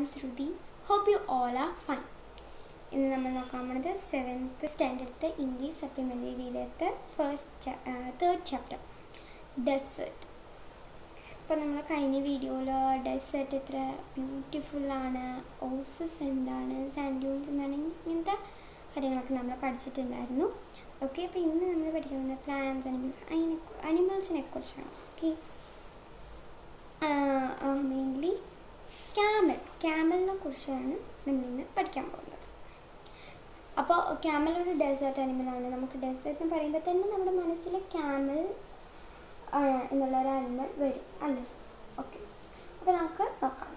Shruti hope you all are fine ഇന്ന് നമ്മൾ നോക്കാൻ പോണത് സെവൻത്ത് സ്റ്റാൻഡേർഡത്തെ ഇംഗ്ലീഷ് സപ്ലിമെൻ്ററിയിലത്തെ ഫസ്റ്റ് തേർഡ് ചാപ്റ്റർ ഡെസേർട്ട് അപ്പോൾ നമ്മൾ കഴിഞ്ഞ വീഡിയോയിൽ ഡെസേർട്ട് എത്ര ബ്യൂട്ടിഫുള്ളാണ് ഓസസ് എന്താണ് സാൻഡ്യൂൺസ് എന്താണ് ഇങ്ങനത്തെ കാര്യങ്ങളൊക്കെ നമ്മൾ പഠിച്ചിട്ടുണ്ടായിരുന്നു ഓക്കെ അപ്പോൾ ഇന്ന് നമ്മൾ പഠിക്കാൻ പോകുന്ന പ്ലാന്റ്സ് അനിമൽസ് അതിനെ അനിമൽസിനെ കുറിച്ചാണ് ഓക്കെ മെയിൻലി ക്യാമൽ ക്യാമലിനെ കുറിച്ചാണ് നമ്മളിന്ന് പഠിക്കാൻ പോകുന്നത് അപ്പോൾ ക്യാമൽ ഒരു ഡെസേർട്ട് അനിമലാണ് നമുക്ക് ഡെസേർട്ട് എന്ന് പറയുമ്പോൾ തന്നെ നമ്മുടെ മനസ്സിൽ ക്യാമൽ എന്നുള്ള ഒരു അനിമൽ വരും അല്ലേ ഓക്കെ അപ്പോൾ നമുക്ക് നോക്കാം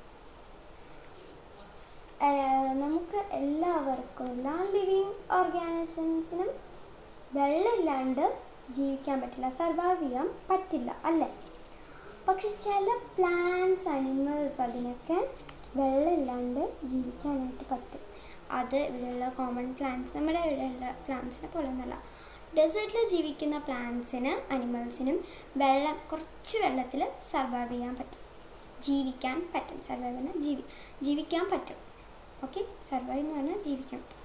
നമുക്ക് എല്ലാവർക്കും എല്ലാ ലിവിങ് ഓർഗാനിസംസിനും വെള്ളമില്ലാണ്ട് ജീവിക്കാൻ പറ്റില്ല സർവൈവ് ചെയ്യാൻ പറ്റില്ല അല്ലേ പക്ഷെ ചില പ്ലാന്റ്സ് അനിമൽസ് അതിനൊക്കെ വെള്ളമില്ലാണ്ട് ജീവിക്കാനായിട്ട് പറ്റും അത് ഇവിടെയുള്ള കോമൺ പ്ലാന്റ്സ് നമ്മുടെ ഇവിടെയുള്ള പ്ലാന്റ്സിനെ പോലെ ഒന്നല്ല ഡെസേർട്ടിൽ ജീവിക്കുന്ന പ്ലാന്റ്സിന് അനിമൽസിനും വെള്ളം കുറച്ച് വെള്ളത്തിൽ സർവൈവ് ചെയ്യാൻ പറ്റും ജീവിക്കാൻ പറ്റും സർവൈവ് എന്ന് ജീവി ജീവിക്കാൻ പറ്റും ഓക്കെ സർവൈവ് എന്ന് പറഞ്ഞാൽ ജീവിക്കാൻ പറ്റും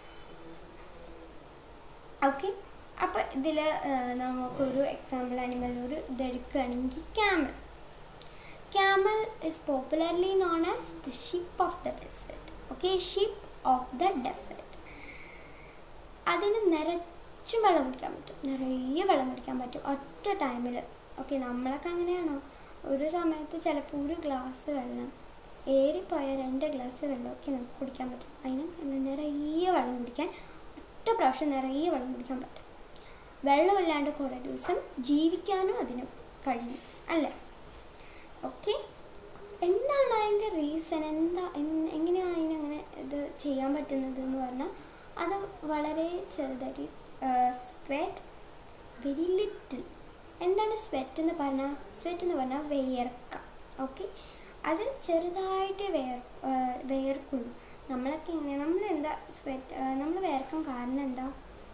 ഓക്കെ അപ്പോൾ ഇതിൽ നമുക്കൊരു എക്സാമ്പിൾ അനിമൽ ഒരു ഇതെടുക്കുകയാണെങ്കിൽ camel camel is popularly known as the ship of the desert okay ship of the desert അതിന് നിറച്ചും വെള്ളം കുടിക്കാൻ പറ്റും നിറയെ വെള്ളം കുടിക്കാൻ പറ്റും ഒറ്റ ടൈമിൽ ഓക്കെ നമ്മളൊക്കെ അങ്ങനെയാണോ ഒരു സമയത്ത് ചിലപ്പോൾ ഒരു ഗ്ലാസ് വെള്ളം ഏറിപ്പോയ രണ്ട് ഗ്ലാസ് വെള്ളമൊക്കെ നമുക്ക് കുടിക്കാൻ പറ്റും അതിന് നിറയെ വെള്ളം കുടിക്കാൻ ഒറ്റ പ്രാവശ്യം നിറയെ വെള്ളം കുടിക്കാൻ പറ്റും വെള്ളമില്ലാണ്ട് കുറേ ദിവസം ജീവിക്കാനും അതിന് കഴിയും അല്ലേ ഓക്കെ എന്താണ് അതിൻ്റെ റീസൺ എന്താ എങ്ങനെയാണ് അതിനങ്ങനെ ഇത് ചെയ്യാൻ പറ്റുന്നത് എന്ന് പറഞ്ഞാൽ അത് വളരെ ചെറുതായിട്ട് സ്വെറ്റ് വെരി ലിറ്റിൽ എന്താണ് സ്വെറ്റ് എന്ന് പറഞ്ഞാൽ സ്വെറ്റ് എന്ന് പറഞ്ഞാൽ വേർക്ക ഓക്കെ അത് ചെറുതായിട്ട് വേർ വേർക്കുള്ളൂ നമ്മളൊക്കെ ഇങ്ങനെ നമ്മൾ എന്താ സ്വെറ്റ് നമ്മൾ വേർക്കാൻ കാരണം എന്താ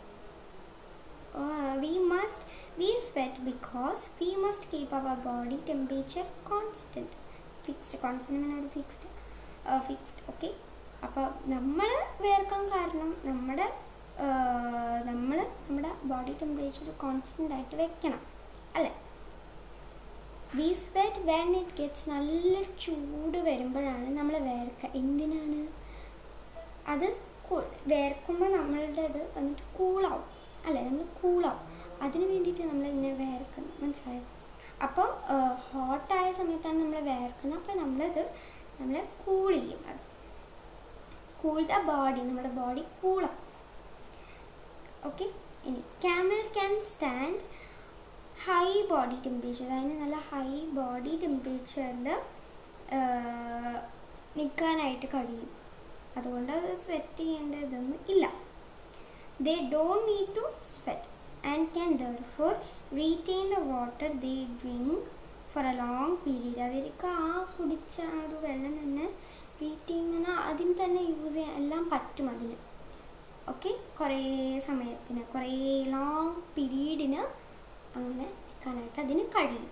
we must we sweat because we must keep our body temperature constant fixed constant ഒരു ഫിക്സ്ഡ് ഫിക്സ്ഡ് ഓക്കെ അപ്പോൾ നമ്മൾ വേർക്കാൻ കാരണം നമ്മുടെ നമ്മൾ നമ്മുടെ ബോഡി ടെമ്പറേച്ചർ കോൺസ്റ്റൻ്റ് ആയിട്ട് വെക്കണം അല്ലേ we sweat when it gets നല്ല ചൂട് വരുമ്പോഴാണ് നമ്മൾ വേർക്കുക എന്തിനാണ് അത് വേർക്കുമ്പോൾ നമ്മളുടെ ഇത് വന്നിട്ട് കൂളാവും അല്ലേ നമ്മൾ കൂളാവും അതിന് വേണ്ടിയിട്ട് നമ്മൾ ഇങ്ങനെ വേർക്കുന്നു മനസ്സിലായോ അപ്പോൾ ഹോട്ടായ സമയത്താണ് നമ്മൾ വേർക്കുന്നത് അപ്പോൾ നമ്മളത് നമ്മൾ കൂൾ ചെയ്യും അത് കൂൾ ദ ബോഡി നമ്മുടെ ബോഡി കൂളാവും ഓക്കെ ഇനി camel can stand high body temperature അതിന് നല്ല ഹൈ ബോഡി ടെമ്പറേച്ചറിൽ നിൽക്കാനായിട്ട് കഴിയും അതുകൊണ്ട് അത് സ്വെറ്റ് ചെയ്യേണ്ട ഇതൊന്നും ഇല്ല they don't need to sweat and can therefore retain the water they drink for a long period അവർക്ക് ആ കുടിച്ച ആ ഒരു വെള്ളം തന്നെ റീറ്റെയിൻ അതിന് തന്നെ യൂസ് ചെയ്യാൻ എല്ലാം പറ്റും അതിന് ഓക്കെ കുറേ സമയത്തിന് കുറേ ലോങ് പീരീഡിന് അങ്ങനെ നിൽക്കാനായിട്ട് അതിന് കഴിയും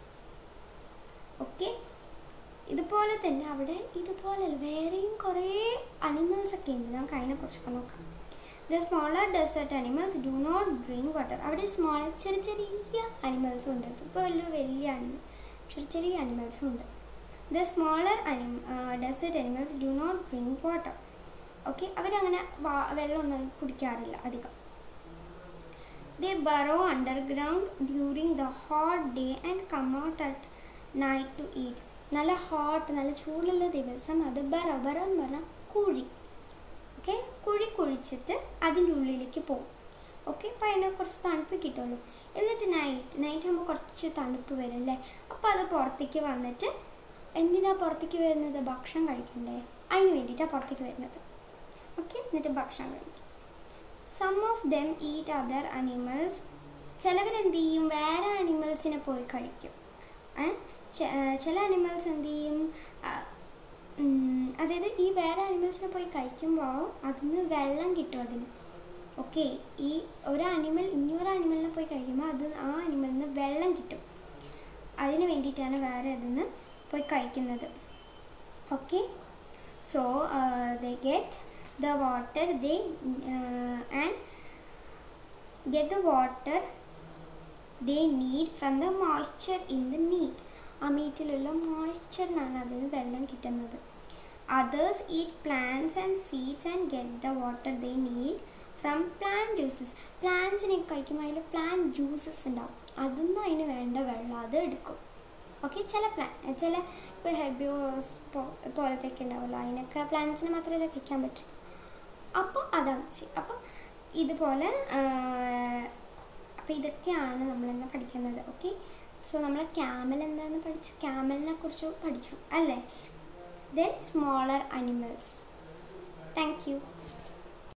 ഓക്കെ ഇതുപോലെ തന്നെ അവിടെ ഇതുപോലെ വേറെയും കുറേ അനിമൽസ് ഒക്കെ ഉണ്ട് നമുക്ക് അതിനെക്കുറിച്ചൊക്കെ നോക്കാം the smaller desert animals do not drink water അവിടെ സ്മോളർ ചെറിയ ചെറിയ അനിമൽസും ഉണ്ട് ഇപ്പോൾ വലിയ വലിയ അനിമൽ ചെറിയ ചെറിയ അനിമൽസും ഉണ്ട് the smaller animal desert animals do not drink water okay അവരങ്ങനെ വെള്ളമൊന്നും കുടിക്കാറില്ല അധികം they burrow underground during the hot day and come out at night to eat നല്ല ഹോട്ട് നല്ല ചൂടുള്ള ദിവസം അത് ബറ ബറ എന്ന് പറഞ്ഞാൽ കുഴി ഓക്കെ കുഴി കുഴിച്ചിട്ട് അതിൻ്റെ ഉള്ളിലേക്ക് പോകും ഓക്കെ അപ്പോൾ അതിന് കുറച്ച് തണുപ്പ് കിട്ടുള്ളൂ എന്നിട്ട് നൈറ്റ് നൈറ്റ് ആകുമ്പോൾ കുറച്ച് തണുപ്പ് വരും അല്ലേ അപ്പോൾ അത് പുറത്തേക്ക് വന്നിട്ട് എന്തിനാണ് പുറത്തേക്ക് വരുന്നത് ഭക്ഷണം കഴിക്കണ്ടേ അതിന് വേണ്ടിയിട്ടാണ് പുറത്തേക്ക് വരുന്നത് ഓക്കെ എന്നിട്ട് ഭക്ഷണം കഴിക്കും some of them eat other animals ചിലവരെന്ത് ചെയ്യും വേറെ അനിമൽസിനെ പോയി കഴിക്കും ചില അനിമൽസ് എന്ത് ചെയ്യും അതായത് ഈ വേറെ അനിമൽസിനെ പോയി കഴിക്കുമ്പോൾ അതിന് വെള്ളം കിട്ടും അതിന് ഓക്കെ ഈ ഒരു അനിമൽ ഇനിയൊരു അനിമലിനെ പോയി കഴിക്കുമ്പോൾ അത് ആ അനിമലിന് വെള്ളം കിട്ടും അതിന് വേണ്ടിയിട്ടാണ് വേറെ അതിന് പോയി കഴിക്കുന്നത് okay so they get the water they and get the water they need from the moisture in the meat ആ മീറ്റിലുള്ള മോയ്സ്ചറിനാണ് അതിൽ നിന്ന് വെള്ളം കിട്ടുന്നത് others eat plants and seeds and get the water they need from plant juices പ്ലാന്റ്സിനെ കഴിക്കുമ്പോൾ അതിൽ plant juices ഉണ്ടാവും അതൊന്നും അതിന് വേണ്ട വെള്ളം അത് എടുക്കും ഓക്കെ ചില പ്ലാൻ ചില ഇപ്പോൾ ഹെർബ്യൂസ് പോലത്തെയൊക്കെ ഉണ്ടാവുമല്ലോ അതിനൊക്കെ പ്ലാന്റ്സിന് മാത്രമേ കഴിക്കാൻ പറ്റൂ അപ്പോൾ അതാണ് ചെയ്യുക അപ്പോൾ ഇതുപോലെ അപ്പോൾ ഇതൊക്കെയാണ് നമ്മളിന്ന് പഠിക്കുന്നത് ഓക്കെ സോ നമ്മൾ ക്യാമൽ എന്താണെന്ന് പഠിച്ചു ക്യാമലിനെ കുറിച്ച് പഠിച്ചു അല്ലേ then smaller animals thank U